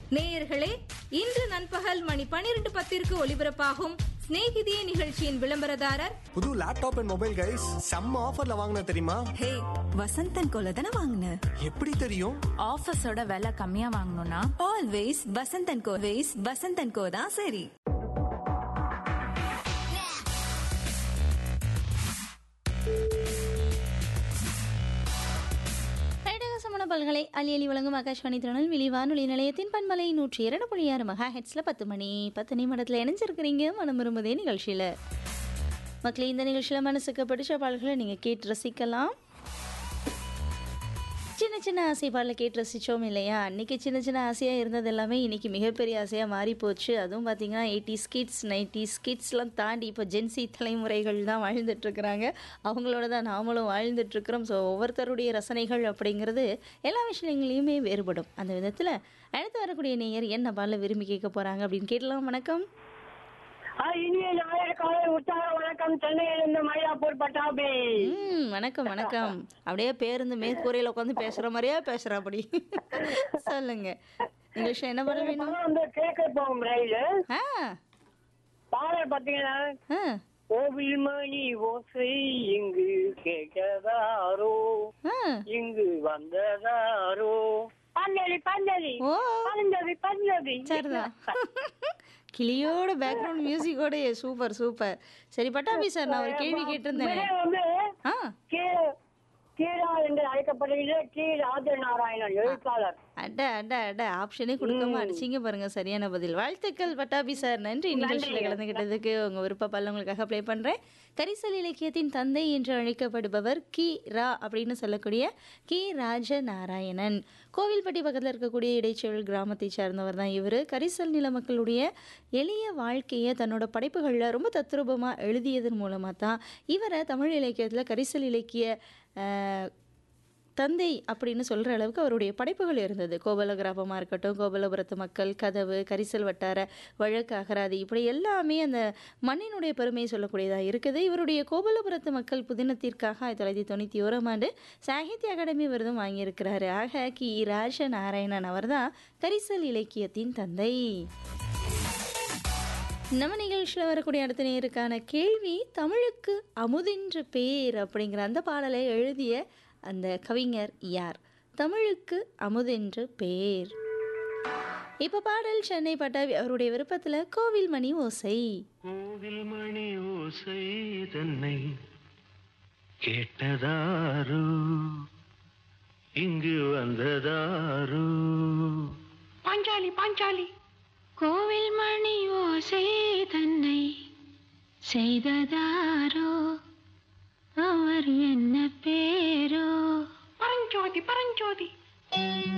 நேயர்களே இன்று நண்பகல் மணி பனிரெண்டு பத்திற்கு ஒலிபரப்பாகும் சிநேகிதியே நிகழ்ச்சியின் விளம்பரதாரர் புது லேப்டாப் அண்ட் மொபைல் கைஸ் செம்ம ஆஃபர்ல வாங்கின தெரியுமா ஹே வசந்தன் கோல தானே வாங்கின எப்படி தெரியும் ஆஃபீஸோட விலை கம்மியா வாங்கணும்னா always Vasanthan Co ways Vasanthan Co தான் சரி சமண பல்கலை அலி அலி வழங்கும் ஆகாஷ்வாணி திருநெல்வேலி வானொலி நிலையத்தின் பண்பலை நூற்றி இரண்டு புள்ளி ஆறு மெகா ஹெட்ஸில் பத்து மணி பத்து நிமிடத்தில் இணைஞ்சிருக்கிறீங்க மனம் விரும்புதே நிகழ்ச்சியில் மக்களே இந்த நிகழ்ச்சியில் மனசுக்கு பிடிச்ச பாடல்களை நீங்கள் கேட்டு ரசிக்கலாம் சின்ன சின்ன ஆசை பாடலை கேட்டு ரசித்தோம் இல்லையா அன்றைக்கி சின்ன சின்ன ஆசையாக இருந்தது எல்லாமே இன்றைக்கி மிகப்பெரிய ஆசையாக மாறி போச்சு அதுவும் பார்த்திங்கன்னா எயிட்டி ஸ்கிட்ஸ் நைன்டி ஸ்கிட்ஸ்லாம் தாண்டி இப்போ ஜென்சி தலைமுறைகள் தான் வாழ்ந்துட்டுருக்குறாங்க அவங்களோட தான் நாமளும் வாழ்ந்துட்டுருக்குறோம் ஸோ ஒவ்வொருத்தருடைய ரசனைகள் அப்படிங்கிறது எல்லா விஷயங்களையுமே வேறுபடும் அந்த விதத்தில் அடுத்து வரக்கூடிய நேயர் என்ன பாடலை விரும்பி கேட்க போகிறாங்க அப்படின்னு கேட்கலாம் வணக்கம் ஆ, இனிய ஞாயிறு காலை உற்சாக வணக்கம் சென்னையிலிருந்து மயிலாப்பூர் பட்டாபி ம் வணக்கம் வணக்கம் அப்படியே பேருந்து மேற்கூரையில் உட்காந்து பேசுகிற மாதிரியே பேசுகிற அப்படி சொல்லுங்க நிகழ்ச்சி என்ன பாடல் வேணும் படம் வந்து கேட்க போகும் ரயிலு ஆ பாடல் பாத்தீங்கன்னா ஆ கோவில் மணி ஓசை இங்கு கேட்கதாரோ ஆ இங்கு வந்ததாரோ பஞ்சலி பஞ்சலி ஓ பஞ்சலி பஞ்சலி சரிதான் கிளியோட பேக்ரவுண்ட் மியூசிக்கோட சூப்பர் சூப்பர் சரி பட்டாபி சார் நான் ஒரு கேள்வி கேட்டிருந்தேனே இவரே வந்து ஆ கே கீரா என்று அழைக்கப்படுகிற கி ராஜநாராயணன் எழுத்தாளர் அட அட அட ஆப்ஷனே கொடுக்காம அடிச்சிங்க பாருங்க சரியான பதில் வாழ்த்துக்கள் பட்டாபி சார் நன்றி நிகழ்ச்சியில் கலந்துகிட்டதுக்கு உங்க விருப்ப பல்ல உங்களுக்காக ப்ளே பண்றேன் கரிசல் இலக்கியத்தின் தந்தை என்று அழைக்கப்படுபவர் கி ரா அப்படின்னு சொல்லக்கூடிய கி ராஜ நாராயணன் கோவில்பட்டி பக்கத்தில் இருக்கக்கூடிய இடைச்செவல் கிராமத்தை சார்ந்தவர் தான் இவர் கரிசல் நில மக்களுடைய எளிய வாழ்க்கையை தன்னோட படைப்புகளில் ரொம்ப தத்ரூபமாக எழுதியதன் மூலமாக தான் இவரை தமிழ் இலக்கியத்தில் கரிசல் இலக்கிய அஹ், தந்தை அப்படின்னு சொல்கிற அளவுக்கு அவருடைய படைப்புகள் இருந்தது கோபல கிராமமாக இருக்கட்டும் கோபலபுரத்து மக்கள் கதவு கரிசல் வட்டார வழக்கு அகராதி இப்படி எல்லாமே அந்த மண்ணினுடைய பெருமையை சொல்லக்கூடியதாக இருக்குது இவருடைய கோபலபுரத்து மக்கள் புதினத்திற்காக ஆயிரத்தி தொள்ளாயிரத்தி தொண்ணூற்றி ஓராம் ஆண்டு சாகித்ய அகாடமி விருதும் வாங்கியிருக்கிறாரு ஆக கி ராஜ நாராயணன் அவர்தான் கரிசல் இலக்கியத்தின் தந்தை நம்ம நிகழ்ச்சியில் வரக்கூடிய அடுத்த நேருக்கான கேள்வி தமிழுக்கு அமுதென்று பேர் அப்படிங்கிற அந்த பாடலை எழுதிய அந்த கவிஞர் யார் தமிழுக்கு அமுதென்று பேர் இப்போ பாடல் சென்னை பட்டாபி அவருடைய விருப்பத்தில் கோவில் மணி ஓசை கோவில் மணி ஓசை தன்னை கேட்டதாரோ இங்கு வந்ததாரோ பாஞ்சாலி பாஞ்சாலி கோவில் மணி ஓசை தன்னை செய்ததாரோ அவர் என்ன